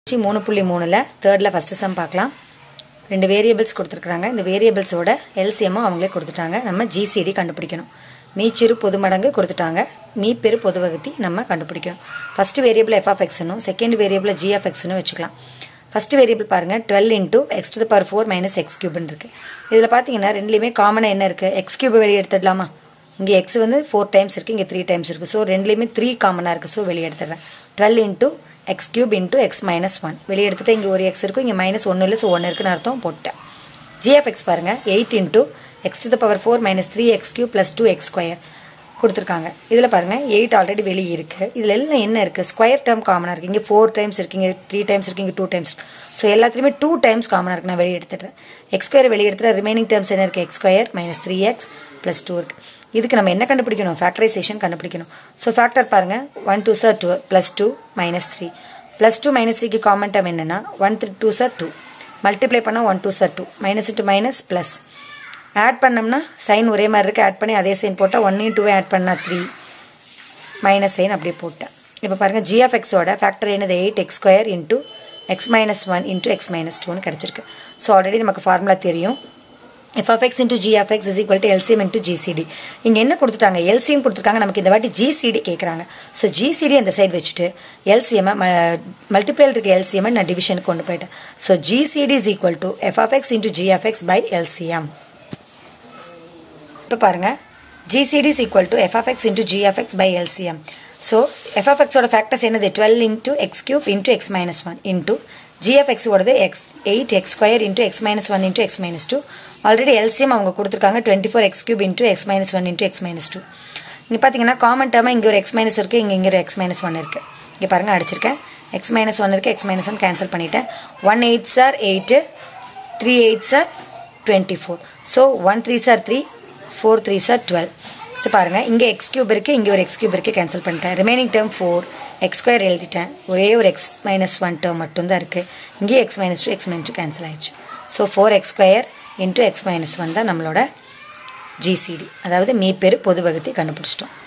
C மூணு புள்ளி மூணில் தேர்டில் ஃபஸ்ட்டு சம் பார்க்கலாம் ரெண்டு வேரியபிள்ஸ் கொடுத்துருக்குறாங்க இந்த வேரியபிள்ஸோட எல்சிஎம்மும் அவங்களே கொடுத்துட்டாங்க நம்ம ஜிசிடி கண்டுபிடிக்கணும் மீச்சிறு பொது மடங்கு கொடுத்துட்டாங்க மீ பெரு பொது வகுத்தி நம்ம கண்டுபிடிக்கணும் ஃபஸ்ட்டு வேரியபிள் எஃப் ஆஃப் எக்ஸ்னும் செகண்ட் வேரியபிள் ஜி ஆஃப் எக்ஸ்னு வச்சுக்கலாம் ஃபஸ்ட்டு வேரியபிள் பாருங்கள் twelve into x to the power four minus x கியூப்னு இருக்குது இதில் பார்த்தீங்கன்னா ரெண்டுலேயுமே காமனாக என்ன இருக்குது எக்ஸ் கியூப் வெளியே எடுத்துடலாமா இங்கே எக்ஸ் வந்து ஃபோர் டைம்ஸ் இருக்குது இங்கே த்ரீ டைம்ஸ் இருக்குது ஸோ ரெண்டுலேயுமே த்ரீ காமனாக இருக்குது ஸோ வெளியே எடுத்துடுறேன் twelve into x cube into x minus one வெளியே எடுத்துட்டு இங்கே ஒரு எக்ஸ் இருக்கும் இங்கே மைனஸ் ஒன்று இல்லை ஸோ ஒன்று இருக்குன்னு அர்த்தம் போட்டேன் ஜிஎஃப் எக்ஸ் பாருங்கள் eight into x to the power four minus three x cube plus two x square கொடுத்துருக்காங்க இதில் பாருங்கள் எயிட் ஆல்ரெடி வெளியே இருக்குது இதில் எல்லாம் என்ன இருக்குது ஸ்கொயர் டேர்ம் காமனாக இருக்குது இங்கே ஃபோர் டைம்ஸ் இருக்கீங்க த்ரீ டைம்ஸ் இருக்கீங்க டூ டைம்ஸ் ஸோ எல்லாத்துலேயுமே டூ டைம்ஸ் காமனாக இருக்குது நான் வெளியே எடுத்துட்டேன் எக்ஸ் ஸ்கொயர் வெளியே எடுத்துகிற ரிமைனிங் டேர்ம்ஸ் என்ன இருக்குது x square minus three x plus two இருக்குது இதுக்கு நம்ம என்ன கண்டுபிடிக்கணும் ஃபேக்டரைசேஷன் கண்டுபிடிக்கணும் ஸோ ஃபேக்டர் பாருங்கள் ஒன் டூ சார் two plus two minus three plus two minus த்ரீக்கு காமன் டேர்ம் என்னென்னா ஒன் த்ரீ டூ சார் டூ மல்டிப்ளை பண்ணால் ஒன் டூ சார் two minus into minus plus add பண்ணோம்னா சைன் ஒரே மாதிரி இருக்குது ஆட் பண்ணி அதே சைன் போட்டால் ஒன் டூவே ஆட் பண்ணால் த்ரீ மைனஸ் சைன் அப்படியே போட்டேன் இப்போ பாருங்கள் ஜிஎஃப்எக்ஸோட ஃபேக்டர் என்னது eight x square into x minus one into x minus டூன்னு கிடச்சிருக்கு ஸோ ஆல்ரெடி நமக்கு ஃபார்முலா தெரியும் f of x into g of x is equal to LCM into GCD இங்கே என்ன கொடுத்துட்டாங்க எல்சிஎம் கொடுத்துருக்காங்க நமக்கு இந்த வாட்டி ஜிசிடி கேட்குறாங்க ஸோ ஜிசிடி அந்த சைடு வச்சுட்டு எல்சிஎம் மல்டிபிள் இருக்க எல்சிஎம் நான் டிவிஷனுக்கு கொண்டு போயிட்டேன் so GCD is equal to f of x into g of x by LCM இப்போ பாருங்க GCD is equal to f of x into g of x by LCM so f of எக்ஸோட factors என்னது twelve into x cube into x minus one into g f x ஓடது x eight x square into x minus one into x minus two already LCM அவங்க கொடுத்துருக்காங்க twenty four x cube into x minus one into x minus two இங்கே பார்த்தீங்கன்னா common டேர்மாக இங்கே ஒரு X minus இருக்குது இங்கே இங்கே ஒரு எக்ஸ் மைனஸ் ஒன் இருக்குது இங்கே பாருங்கள் அடிச்சிருக்கேன் எக்ஸ் மைனஸ் ஒன் இருக்குது எக்ஸ் மைனஸ் ஒன் கேன்சல் பண்ணிட்டேன் ஒன் எயிட் சார் எயிட்டு த்ரீ எயிட் சார் twenty four so one three சார் த்ரீ ஃபோர் த்ரீ சார் டுவெல் ஸோ பாருங்கள் இங்கே எக்ஸ் கியூப் இருக்குது இங்கே ஒரு எக்ஸ் கியூப் இருக்குது கேன்சல் பண்ணிட்டேன் remaining term four x square எழுதிட்டேன் ஒரே ஒரு எக்ஸ் மைனஸ் ஒன் டேர்ம் மட்டும்தான் இருக்குது இங்கேயே x minus two x minus two cancel ஆயிடுச்சு so four x square into x minus one தான் நம்மளோட ஜிசிடி அதாவது மீ பேர் பொது வகுத்தி கண்டுபிடிச்சிட்டோம்